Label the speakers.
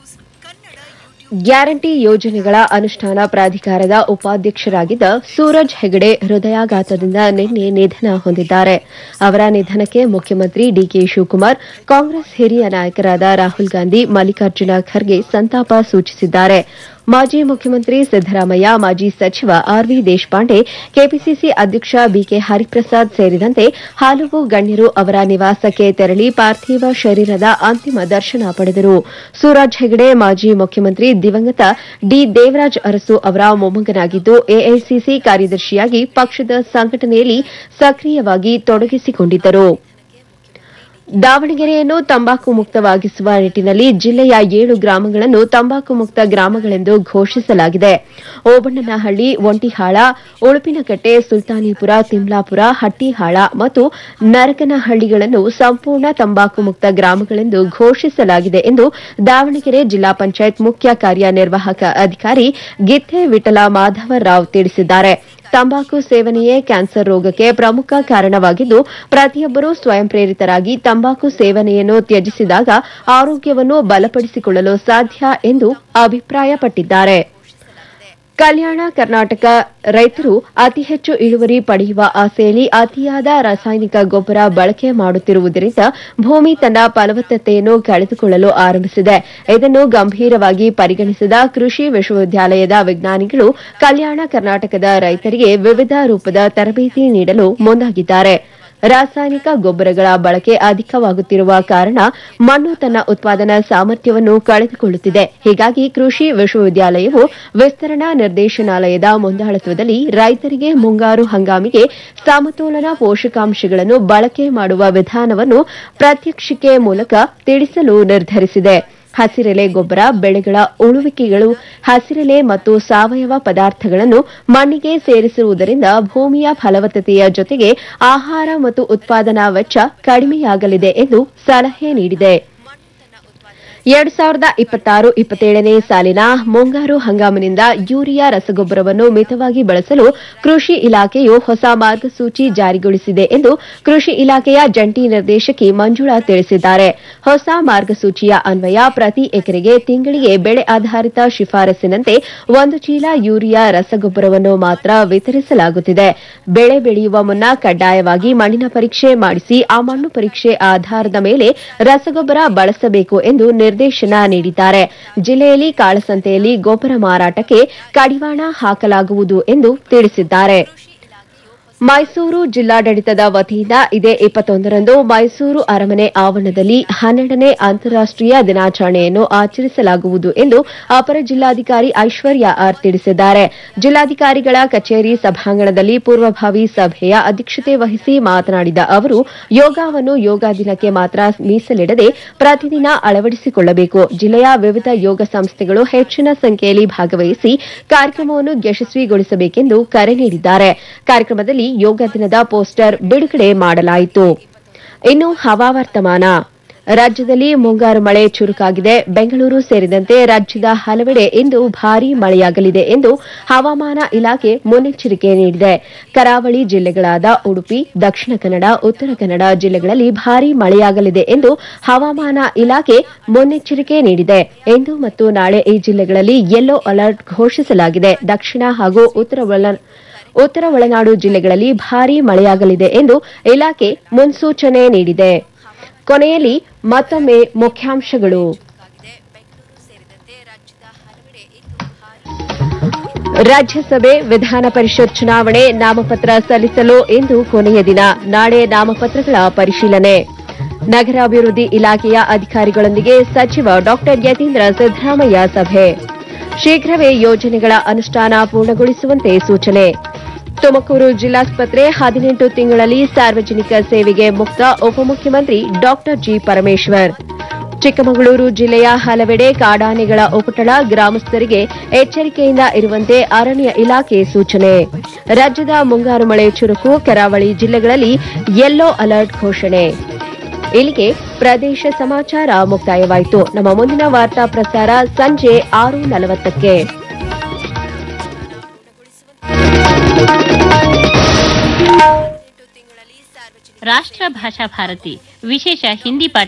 Speaker 1: guarantee ಯೋಜನೆಗಳ ಅನುಷ್ಠಾನ ಪ್ರಾಧಿಕಾರದ ಉಪಾಧ್ಯಕ್ಷರಾಗಿದ್ದ ಸೂರಜ್ ಹೆಗಡೆ ಹೃದಯಾಘಾತದಿಂದ ನಿನ್ನೆ ನಿಧನ ಹೊಂದಿದ್ದಾರೆ ಅವರ ನಿಧನಕ್ಕೆ ಮುಖ್ಯಮಂತ್ರಿ ಡಿಕೆ ಶಿವಕುಮಾರ್ ಕಾಂಗ್ರೆಸ್ ಹಿರಿಯ ನಾಯಕರಾದ ರಾಹುಲ್ ಗಾಂಧಿ ಮಲ್ಲಿಕಾರ್ಜುನ ಖರ್ಗೆ ಸಂತಾಪ ಸೂಚಿಸಿದ್ದಾರೆ ಮಾಜಿ ಮುಖ್ಯಮಂತ್ರಿ ಸಿದ್ದರಾಮಯ್ಯ ಮಾಜಿ ಸಚಿವ ಆರ್ವಿ ದೇಶಪಾಂಡೆ ಕೆಪಿಸಿಸಿ ಅಧ್ಯಕ್ಷ ಬಿಕೆ ಹರಿಪ್ರಸಾದ್ ಸೇರಿದಂತೆ ಹಲವು ಗಣ್ಯರು ಅವರ ನಿವಾಸಕ್ಕೆ ತೆರಳಿ ಪಾರ್ಥಿವ ಶರೀರದ ಅಂತಿಮ ದರ್ಶನ ಪಡೆದರು ಸೂರಜ್ ಹೆಗಡೆ ಮಾಜಿ ಮುಖ್ಯಮಂತ್ರಿ ದಿವಂಗತ ಡಿ ದೇವರಾಜ್ ಅರಸು ಅವರ ಮೊಮ್ಮಗನಾಗಿದ್ದು ಎಐಸಿಸಿ ಕಾರ್ಯದರ್ಶಿಯಾಗಿ ಪಕ್ಷದ ಸಂಘಟನೆಯಲ್ಲಿ ಸಕ್ರಿಯವಾಗಿ ತೊಡಗಿಸಿಕೊಂಡಿದ್ದರು ದಾವಣಗೆರೆಯನ್ನು ತಂಬಾಕು ಮುಕ್ತವಾಗಿಸುವ ನಿಟ್ಟಿನಲ್ಲಿ ಜಿಲ್ಲೆಯ ಏಳು ಗ್ರಾಮಗಳನ್ನು ತಂಬಾಕು ಮುಕ್ತ ಗ್ರಾಮಗಳೆಂದು ಘೋಷಿಸಲಾಗಿದೆ ಓಬಣ್ಣನಹಳ್ಳಿ ಒಂಟಿಹಾಳ ಉಳುಪಿನಕಟ್ಟೆ ಸುಲ್ತಾನಿಪುರ ತಿಮ್ಲಾಪುರ ಹಟ್ಟಿಹಾಳ ಮತ್ತು ನರಕನಹಳ್ಳಿಗಳನ್ನು ಸಂಪೂರ್ಣ ತಂಬಾಕು ಮುಕ್ತ ಗ್ರಾಮಗಳೆಂದು ಘೋಷಿಸಲಾಗಿದೆ ಎಂದು ದಾವಣಗೆರೆ ಜಿಲ್ಲಾ ಪಂಚಾಯತ್ ಮುಖ್ಯ ಕಾರ್ಯನಿರ್ವಾಹಕ ಅಧಿಕಾರಿ ಗಿಥೆ ವಿಠಲ ಮಾಧವರಾವ್ ತಿಳಿಸಿದ್ದಾರೆ ತಂಬಾಕು ಸೇವನೆಯೇ ಕ್ಯಾನ್ಸರ್ ರೋಗಕ್ಕೆ ಪ್ರಮುಖ ಕಾರಣವಾಗಿದ್ದು ಪ್ರತಿಯೊಬ್ಬರೂ ಸ್ವಯಂ ಪ್ರೇರಿತರಾಗಿ ತಂಬಾಕು ಸೇವನೆಯನ್ನು ತ್ಯಜಿಸಿದಾಗ ಆರೋಗ್ಯವನ್ನು ಬಲಪಡಿಸಿಕೊಳ್ಳಲು ಸಾಧ್ಯ ಎಂದು ಅಭಿಪ್ರಾಯಪಟ್ಟಿದ್ದಾರೆ ಕಲ್ಯಾಣ ಕರ್ನಾಟಕ ರೈತರು ಅತಿ ಹೆಚ್ಚು ಇಳುವರಿ ಪಡೆಯುವ ಆಸೆಯಲ್ಲಿ ಅತಿಯಾದ ರಾಸಾಯನಿಕ ಗೊಬ್ಬರ ಬಳಕೆ ಮಾಡುತ್ತಿರುವುದರಿಂದ ಭೂಮಿ ತನ್ನ ಫಲವತ್ತತೆಯನ್ನು ಕಳೆದುಕೊಳ್ಳಲು ಆರಂಭಿಸಿದೆ ಇದನ್ನು ಗಂಭೀರವಾಗಿ ಪರಿಗಣಿಸಿದ ಕೃಷಿ ವಿಶ್ವವಿದ್ಯಾಲಯದ ವಿಜ್ಞಾನಿಗಳು ಕಲ್ಯಾಣ ಕರ್ನಾಟಕದ ರೈತರಿಗೆ ವಿವಿಧ ರೂಪದ ತರಬೇತಿ ನೀಡಲು ಮುಂದಾಗಿದ್ದಾರೆ ರಾಸಾಯನಿಕ ಗೊಬ್ಬರಗಳ ಬಳಕೆ ಅಧಿಕವಾಗುತ್ತಿರುವ ಕಾರಣ ಮಣ್ಣು ತನ್ನ ಉತ್ಪಾದನಾ ಸಾಮರ್ಥ್ಯವನ್ನು ಕಳೆದುಕೊಳ್ಳುತ್ತಿದೆ ಹೀಗಾಗಿ ಕೃಷಿ ವಿಶ್ವವಿದ್ಯಾಲಯವು ವಿಸ್ತರಣಾ ನಿರ್ದೇಶನಾಲಯದ ಮುಂದಾಳತ್ವದಲ್ಲಿ ರೈತರಿಗೆ ಮುಂಗಾರು ಹಂಗಾಮಿಗೆ ಸಮತೋಲನ ಪೋಷಕಾಂಶಗಳನ್ನು ಬಳಕೆ ಮಾಡುವ ವಿಧಾನವನ್ನು ಪ್ರಾತ್ಯಕ್ಷಿಕೆ ಮೂಲಕ ತಿಳಿಸಲು ನಿರ್ಧರಿಸಿದೆ ಹಸಿರೆಲೆ ಗೊಬ್ಬರ ಬೆಳೆಗಳ ಉಳುವಿಕೆಗಳು ಹಸಿರೆಲೆ ಮತ್ತು ಸಾವಯವ ಪದಾರ್ಥಗಳನ್ನು ಮಣ್ಣಿಗೆ ಸೇರಿಸುವುದರಿಂದ ಭೂಮಿಯ ಫಲವತ್ತತೆಯ ಜೊತೆಗೆ ಆಹಾರ ಮತ್ತು ಉತ್ಪಾದನಾ ವೆಚ್ಚ ಕಡಿಮೆಯಾಗಲಿದೆ ಎಂದು ಸಲಹೆ ನೀಡಿದೆ ಎರಡು ಸಾವಿರದ ಇಪ್ಪತ್ತಾರು ಇಪ್ಪತ್ತೇಳನೇ ಸಾಲಿನ ಮುಂಗಾರು ಹಂಗಾಮಿನಿಂದ ಯೂರಿಯಾ ರಸಗೊಬ್ಬರವನ್ನು ಮಿತವಾಗಿ ಬಳಸಲು ಕೃಷಿ ಇಲಾಖೆಯು ಹೊಸ ಮಾರ್ಗಸೂಚಿ ಜಾರಿಗೊಳಿಸಿದೆ ಎಂದು ಕೃಷಿ ಇಲಾಖೆಯ ಜಂಟಿ ನಿರ್ದೇಶಕಿ ಮಂಜುಳಾ ತಿಳಿಸಿದ್ದಾರೆ ಹೊಸ ಮಾರ್ಗಸೂಚಿಯ ಅನ್ವಯ ಪ್ರತಿ ಎಕರೆಗೆ ತಿಂಗಳಿಗೆ ಬೆಳೆ ಆಧಾರಿತ ಶಿಫಾರಸಿನಂತೆ ಒಂದು ಚೀಲ ಯೂರಿಯಾ ರಸಗೊಬ್ಬರವನ್ನು ಮಾತ್ರ ವಿತರಿಸಲಾಗುತ್ತಿದೆ ಬೆಳೆ ಬೆಳೆಯುವ ಮುನ್ನ ಕಡ್ಡಾಯವಾಗಿ ಮಣ್ಣಿನ ಪರೀಕ್ಷೆ ಮಾಡಿಸಿ ಆ ಮಣ್ಣು ಪರೀಕ್ಷೆ ಆಧಾರದ ಮೇಲೆ ರಸಗೊಬ್ಬರ ಬಳಸಬೇಕು ಎಂದು ನಿರ್ದೇಶನ ನೀಡಿದ್ದಾರೆ ಜಿಲ್ಲೆಯಲ್ಲಿ ಕಾಳಸಂತೆಯಲ್ಲಿ ಗೊಬ್ಬರ ಮಾರಾಟಕ್ಕೆ ಕಡಿವಾಣ ಹಾಕಲಾಗುವುದು ಎಂದು ತಿಳಿಸಿದ್ದಾರೆ ಮೈಸೂರು ಜಿಲ್ಲಾಡಳಿತದ ವತಿಯಿಂದ ಇದೇ ಇಪ್ಪತ್ತೊಂದರಂದು ಮೈಸೂರು ಅರಮನೆ ಆವರಣದಲ್ಲಿ ಹನ್ನೆರಡನೇ ಅಂತಾರಾಷ್ಟೀಯ ದಿನಾಚರಣೆಯನ್ನು ಆಚರಿಸಲಾಗುವುದು ಎಂದು ಅಪರ ಜಿಲ್ಲಾಧಿಕಾರಿ ಐಶ್ವರ್ಯ ಆರ್ ತಿಳಿಸಿದ್ದಾರೆ ಜಿಲ್ಲಾಧಿಕಾರಿಗಳ ಕಚೇರಿ ಸಭಾಂಗಣದಲ್ಲಿ ಪೂರ್ವಭಾವಿ ಸಭೆಯ ಅಧ್ಯಕ್ಷತೆ ವಹಿಸಿ ಮಾತನಾಡಿದ ಅವರು ಯೋಗವನ್ನು ಯೋಗ ದಿನಕ್ಕೆ ಮಾತ್ರ ಮೀಸಲಿಡದೆ ಪ್ರತಿದಿನ ಅಳವಡಿಸಿಕೊಳ್ಳಬೇಕು ಜಿಲ್ಲೆಯ ವಿವಿಧ ಯೋಗ ಸಂಸ್ಥೆಗಳು ಹೆಚ್ಚಿನ ಸಂಖ್ಯೆಯಲ್ಲಿ ಭಾಗವಹಿಸಿ ಕಾರ್ಯಕ್ರಮವನ್ನು ಯಶಸ್ವಿಗೊಳಿಸಬೇಕೆಂದು ಕರೆ ನೀಡಿದ್ದಾರೆ ಕಾರ್ಯಕ್ರಮದಲ್ಲಿ ಯೋಗ ದಿನದ ಪೋಸ್ಟರ್ ಬಿಡುಗಡೆ ಮಾಡಲಾಯಿತು ಇನ್ನು ಹವಾವರ್ತಮಾನ ರಾಜ್ಯದಲ್ಲಿ ಮುಂಗಾರು ಮಳೆ ಚುರುಕಾಗಿದೆ ಬೆಂಗಳೂರು ಸೇರಿದಂತೆ ರಾಜ್ಯದ ಹಲವೆಡೆ ಇಂದು ಭಾರೀ ಮಳೆಯಾಗಲಿದೆ ಎಂದು ಹವಾಮಾನ ಇಲಾಖೆ ಮುನ್ನೆಚ್ಚರಿಕೆ ನೀಡಿದೆ ಕರಾವಳಿ ಜಿಲ್ಲೆಗಳಾದ ಉಡುಪಿ ದಕ್ಷಿಣ ಕನ್ನಡ ಉತ್ತರ ಕನ್ನಡ ಜಿಲ್ಲೆಗಳಲ್ಲಿ ಭಾರೀ ಮಳೆಯಾಗಲಿದೆ ಎಂದು ಹವಾಮಾನ ಇಲಾಖೆ ಮುನ್ನೆಚ್ಚರಿಕೆ ನೀಡಿದೆ ಇಂದು ಮತ್ತು ನಾಳೆ ಈ ಜಿಲ್ಲೆಗಳಲ್ಲಿ ಯೆಲ್ಲೋ ಅಲರ್ಟ್ ಘೋಷಿಸಲಾಗಿದೆ ದಕ್ಷಿಣ ಹಾಗೂ ಉತ್ತರ ಒಳ ಉತ್ತರ ಒಳನಾಡು ಜಿಲ್ಲೆಗಳಲ್ಲಿ ಭಾರೀ ಮಳೆಯಾಗಲಿದೆ ಎಂದು ಇಲಾಖೆ ಮುನ್ಸೂಚನೆ ನೀಡಿದೆ ಕೊನೆಯಲ್ಲಿ ಮತ್ತೊಮ್ಮೆ ಮುಖ್ಯಾಂಶಗಳು ರಾಜ್ಯಸಭೆ ವಿಧಾನ ಪರಿಷತ್ ಚುನಾವಣೆ ನಾಮಪತ್ರ ಸಲ್ಲಿಸಲು ಇಂದು ಕೊನೆಯ ದಿನ ನಾಳೆ ನಾಮಪತ್ರಗಳ ಪರಿಶೀಲನೆ ನಗರಾಭಿವೃದ್ಧಿ ಇಲಾಖೆಯ ಅಧಿಕಾರಿಗಳೊಂದಿಗೆ ಸಚಿವ ಡಾ ಯತೀಂದ್ರ ಸಿದ್ದರಾಮಯ್ಯ ಸಭೆ ಶೀಘ್ರವೇ ಯೋಜನೆಗಳ ಅನುಷ್ಠಾನ ಪೂರ್ಣಗೊಳಿಸುವಂತೆ ಸೂಚನೆ ತುಮಕೂರು ಜಿಲ್ಲಾಸ್ಪತ್ರೆ ಹದಿನೆಂಟು ತಿಂಗಳಲ್ಲಿ ಸಾರ್ವಜನಿಕ ಸೇವೆಗೆ ಮುಕ್ತ ಉಪಮುಖ್ಯಮಂತ್ರಿ ಡಾ ಜಿ ಪರಮೇಶ್ವರ್ ಚಿಕ್ಕಮಗಳೂರು ಜಿಲ್ಲೆಯ ಹಲವೆಡೆ ಕಾಡಾನೆಗಳ ಉಪಟಳ ಗ್ರಾಮಸ್ಥರಿಗೆ ಎಚ್ಚರಿಕೆಯಿಂದ ಇರುವಂತೆ ಅರಣ್ಯ ಇಲಾಖೆ ಸೂಚನೆ ರಾಜ್ಯದ ಮುಂಗಾರು ಮಳೆ ಚುರುಕು ಕರಾವಳಿ ಜಿಲ್ಲೆಗಳಲ್ಲಿ ಯೆಲ್ಲೋ ಅಲರ್ಟ್ ಘೋಷಣೆ ಇಲ್ಲಿಗೆ ಪ್ರದೇಶ ಸಮಾಚಾರ ಮುಕ್ತಾಯವಾಯಿತು ನಮ್ಮ ಮುಂದಿನ ವಾರ್ತಾ ಪ್ರಸಾರ ಸಂಜೆ ಆರು ನಲವತ್ತಕ್ಕೆ
Speaker 2: ರಾಷ್ಟ್ರ ಭಾಷಾ ಭಾರತಿ ವಿಶೇಷ ಹಿಂದಿ ಪಾಠ